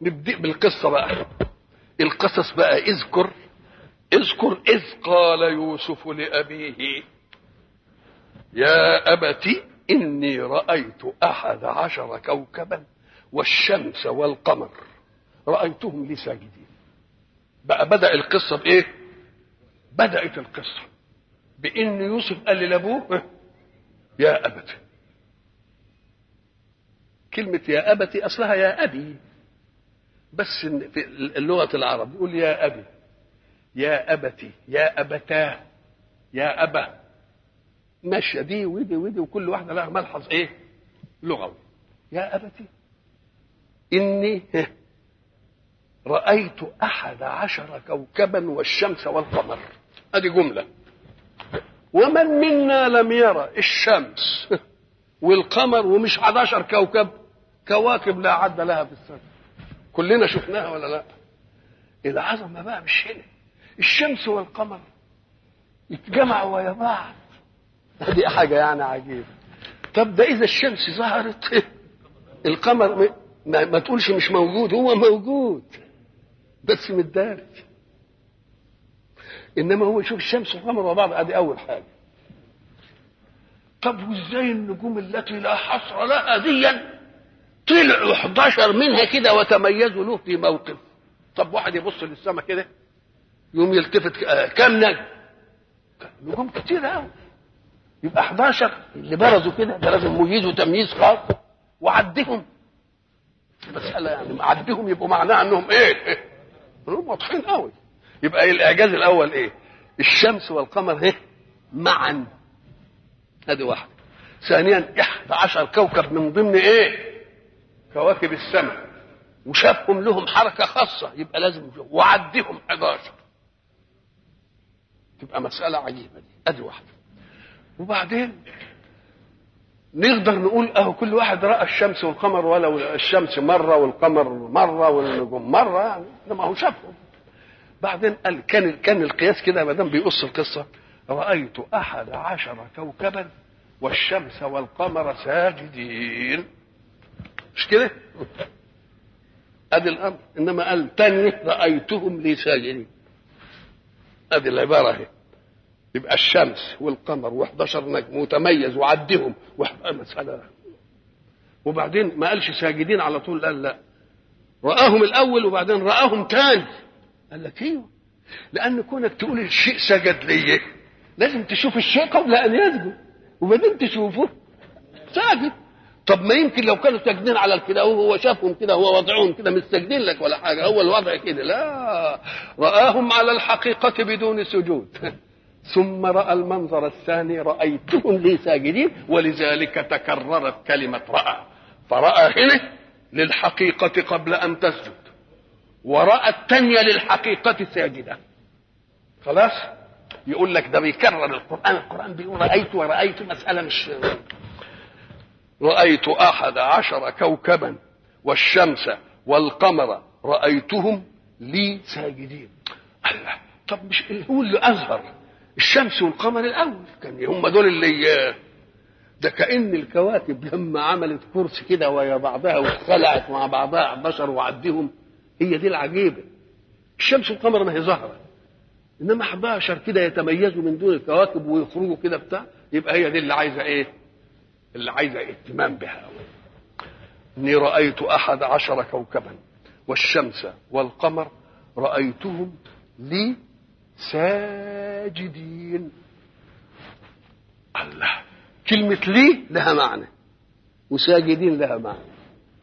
نبدأ بالقصة بقى القصص بقى اذكر اذكر إذ قال يوسف لأبيه يا أبت إني رأيت أحد عشر كوكبا والشمس والقمر رأيتهم لي ساجدين بقى بدأ القصة بإيه؟ بدأت القصة بإن يوسف قال لأبوه يا أبت كلمة يا أبت أصلها يا أبي بس في اللغة العرب يقول يا أبي يا أبتي يا أبتاه يا أبا ماشية دي ودي ودي وكل واحدة لها ملحظ إيه؟ لغوي يا أبتي إني رأيت أحد عشر كوكبا والشمس والقمر هذه جملة ومن منا لم يرى الشمس والقمر ومش 11 كوكب كواكب لا عد لها في السنة كلنا شفناها ولا لا العظمة بقى مش هنا الشمس والقمر يتجمعوا ويا بعض دي حاجة يعني عجيبة طب ده إذا الشمس ظهرت القمر ما, ما تقولش مش موجود هو موجود بس متدارج انما هو يشوف الشمس والقمر وبعض ادي اول حاجه طب وازاي النجوم التي لا حصر لها ديا طلعوا 11 منها كده وتميزوا له في موقف طب واحد يبص للسماء كده يقوم يلتفت كم نجم نجوم كتير قوي يبقى 11 اللي برزوا كده ده لازم مميز وتمييز خاص وعدهم مسألة يعني عدهم يبقوا معناها انهم ايه؟ هم واضحين قوي يبقى الاعجاز الاول ايه؟ الشمس والقمر ايه؟ معا هذه واحدة ثانيا 11 كوكب من ضمن ايه؟ كواكب السماء وشافهم لهم حركة خاصة يبقى لازم وعدهم 11 تبقى مسألة عجيبة دي ادي واحدة وبعدين نقدر نقول اهو كل واحد راى الشمس والقمر ولو الشمس مره والقمر مره والنجوم مره يعني ما هو شافهم بعدين قال كان كان القياس كده ما دام بيقص القصه رايت احد عشر كوكبا والشمس والقمر ساجدين مش كده؟ ادي الامر انما قال تاني رايتهم لي ساجدين ادي العباره اهي يبقى الشمس والقمر و11 نجم وتميز وعدهم مسألة وبعدين ما قالش ساجدين على طول قال لا رآهم الأول وبعدين رآهم تاني قال لك ايوه لأن كونك تقول الشيء سجد ليه لازم تشوف الشيء قبل أن يسجد وبعدين تشوفه ساجد طب ما يمكن لو كانوا ساجدين على كده وهو شافهم كده هو وضعهم كده مش ساجدين لك ولا حاجة هو الوضع كده لا رآهم على الحقيقة بدون سجود ثم راى المنظر الثاني رايتهم لي ساجدين ولذلك تكررت كلمه راى فراى هنا للحقيقه قبل ان تسجد وراى الثانيه للحقيقه ساجده خلاص يقول لك ده بيكرر القران القران بيقول رايت ورايت مساله مش رايت احد عشر كوكبا والشمس والقمر رايتهم لي ساجدين الله طب مش هو اللي اظهر الشمس والقمر الاول كان هم دول اللي ده كان الكواكب لما عملت كرسي كده ويا بعضها وخلعت مع بعضها بشر وعدهم هي دي العجيبه الشمس والقمر ما هي ظاهره انما 11 كده يتميزوا من دون الكواكب ويخرجوا كده بتاع يبقى هي دي اللي عايزه ايه؟ اللي عايزه اهتمام بها اني رايت احد عشر كوكبا والشمس والقمر رايتهم لي ساجدين الله كلمة لي لها معنى وساجدين لها معنى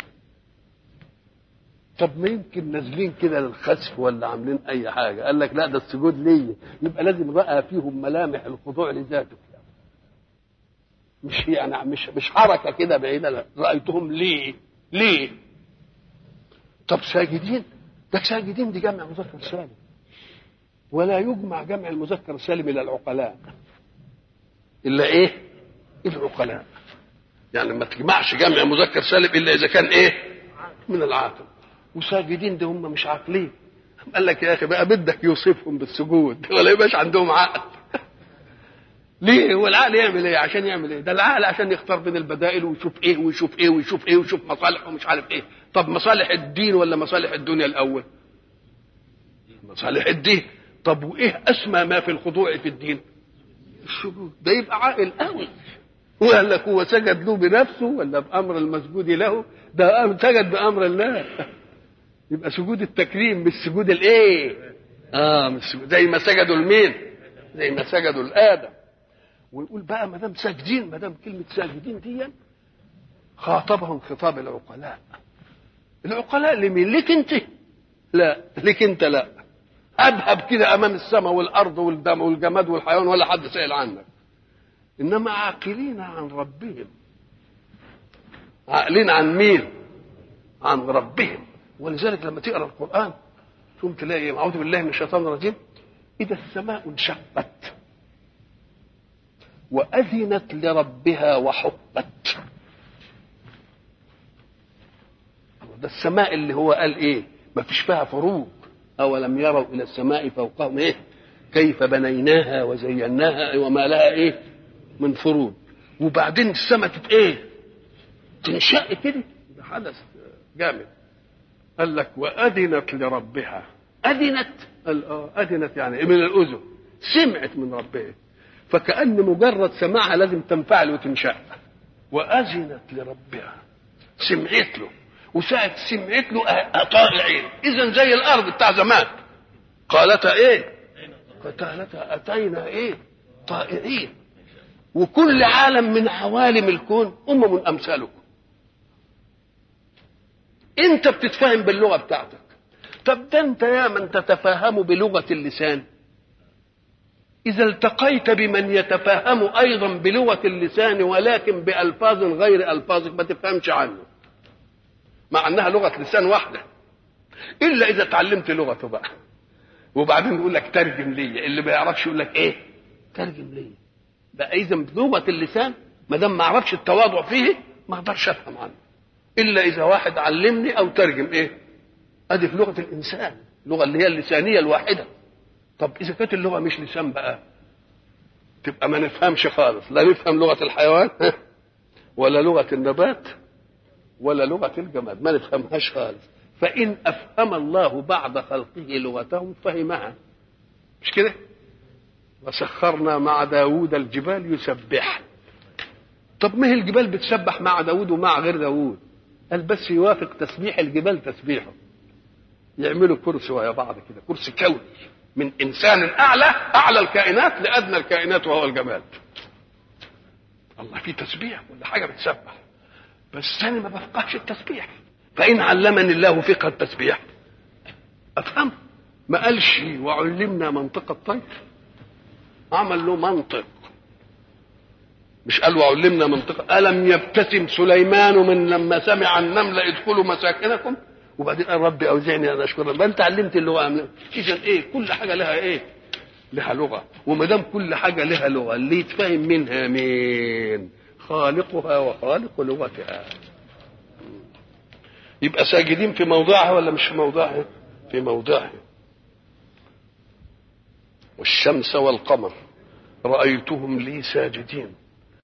طب ما يمكن نازلين كده للخسف ولا عاملين اي حاجه قال لك لا ده السجود ليا يبقى لازم راى فيهم ملامح الخضوع لذاته مش يعني مش مش حركه كده بعيده لا رايتهم ليه ليه طب ساجدين ده ساجدين دي جمع مذكر سالم ولا يجمع جمع المذكر السالم الى العقلاء الا ايه العقلاء يعني ما تجمعش جمع مذكر سالم الا اذا كان ايه من العاقل وساجدين ده هم مش عاقلين قال لك يا اخي بقى بدك يوصفهم بالسجود ولا يبقاش عندهم عقل ليه هو العقل يعمل ايه عشان يعمل ايه ده العقل عشان يختار بين البدائل ويشوف ايه ويشوف ايه ويشوف ايه ويشوف مصالح ومش عارف ايه طب مصالح الدين ولا مصالح الدنيا الاول مصالح الدين طب وايه اسمى ما في الخضوع في الدين السجود ده يبقى عاقل قوي وقال لك هو سجد له بنفسه ولا بامر المسجود له ده سجد بامر الله يبقى سجود التكريم مش سجود الايه اه مش سجود زي ما سجدوا لمين زي ما سجدوا لادم ويقول بقى ما دام ساجدين ما دام كلمه ساجدين دي خاطبهم خطاب العقلاء العقلاء لمين ليك انت لا ليك انت لا ابهب كده امام السماء والارض والدم والجماد والحيوان ولا حد سائل عنك انما عاقلين عن ربهم عاقلين عن مين عن ربهم ولذلك لما تقرا القران ثم تلاقي اعوذ بالله من الشيطان الرجيم اذا السماء انشقت واذنت لربها وحقت ده السماء اللي هو قال ايه ما فيش فيها فروق اولم يروا الى السماء فوقهم ايه كيف بنيناها وزيناها وما لها ايه من فروض وبعدين السماء تت ايه تنشق كده ده حدث جامد قال لك واذنت لربها اذنت قال اه اذنت يعني من الاذن سمعت من ربها فكأن مجرد سماعها لازم تنفعل وتنشق وأذنت لربها سمعت له وساعة سمعت له طائعين إذا زي الأرض بتاع زمان قالتا إيه؟ قالتا أتينا إيه؟ طائعين وكل عالم من عوالم الكون أمم أمثالكم أنت بتتفهم باللغة بتاعتك طب ده أنت يا من تتفاهم بلغة اللسان إذا التقيت بمن يتفهم أيضا بلغة اللسان ولكن بألفاظ غير ألفاظك ما تفهمش عنه مع أنها لغة لسان واحدة إلا إذا تعلمت لغته بقى وبعدين يقول لك ترجم لي اللي ما يعرفش يقول لك إيه ترجم لي بقى إذا بلغة اللسان ما دام ما أعرفش التواضع فيه ما أقدرش أفهم عنه إلا إذا واحد علمني أو ترجم إيه أدي في لغة الإنسان اللغة اللي هي اللسانية الواحدة طب اذا كانت اللغه مش لسان بقى تبقى ما نفهمش خالص لا نفهم لغه الحيوان ولا لغه النبات ولا لغه الجماد ما نفهمهاش خالص فان افهم الله بعد خلقه لغتهم فهمها مش كده وسخرنا مع داوود الجبال يسبح طب ما هي الجبال بتسبح مع داوود ومع غير داوود قال بس يوافق تسبيح الجبال تسبيحه يعملوا كرسي ويا بعض كده كرسي كوني من انسان اعلى اعلى الكائنات لادنى الكائنات وهو الجماد الله في تسبيح ولا حاجه بتسبح بس انا ما بفقهش التسبيح فان علمني الله فقه التسبيح افهم ما قالش وعلمنا منطق الطير عمل له منطق مش قال وعلمنا منطق الم يبتسم سليمان من لما سمع النمل ادخلوا مساكنكم وبعدين قال ربي اوزعني ان اشكر ما انت علمت اللغه اذا ايه كل حاجه لها ايه لها لغه وما دام كل حاجه لها لغه اللي يتفهم منها مين خالقها وخالق لغتها يبقى ساجدين في موضعها ولا مش في موضعها في موضعها والشمس والقمر رايتهم لي ساجدين